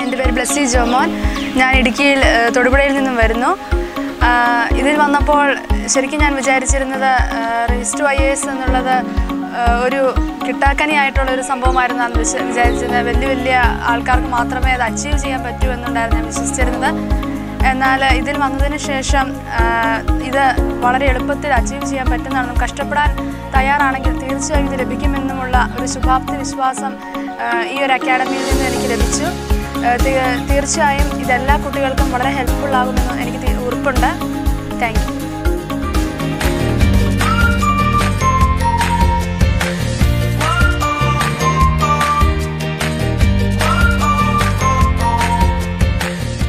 എൻ്റെ പേര് ബ്ലസ്സി ജോമോൻ ഞാൻ ഇടുക്കിയിൽ ഏഹ്, തൊടുപുഴയിൽ നിന്നും വരുന്നു ആഹ്, ഇതിൽ വന്നപ്പോൾ ശരിക്കും ഞാൻ വിചാരിച്ചിരുന്നത് രജിസ്റ്റർ ഐ എസ് എന്നുള്ളത് ആഹ്, ഒരു കിട്ടാക്കനിയായിട്ടുള്ള ഒരു സംഭവമായിരുന്നു അന്ന് വിശ വിചാരിച്ചിരുന്നത് വലിയ വലിയ ആൾക്കാർക്ക് മാത്രമേ അത് അച്ചീവ് ചെയ്യാൻ പറ്റൂ എന്നുണ്ടായിരുന്നു ഞാൻ വിശ്വസിച്ചിരുന്നത് എന്നാൽ ഇതിൽ വന്നതിന് ശേഷം ആഹ്, ഇത് വളരെ എളുപ്പത്തിൽ അച്ചീവ് ചെയ്യാൻ പറ്റുന്നതാണെന്നും കഷ്ടപ്പെടാൻ തയ്യാറാണെങ്കിൽ തീർച്ചയായും ഇത് ലഭിക്കുമെന്നുമുള്ള ഒരു ശുഭാപ്തി വിശ്വാസം ആഹ്, ഈ ഒരു അക്കാഡമിയിൽ നിന്ന് എനിക്ക് ലഭിച്ചു ആഹ്, തീ- തീർച്ചയായും ഇതെല്ലാ കുട്ടികൾക്കും വളരെ ഹെൽപ്ഫുൾ ആകുമെന്ന് എനിക്ക് തീ- ഉറപ്പുണ്ട് താങ്ക് യു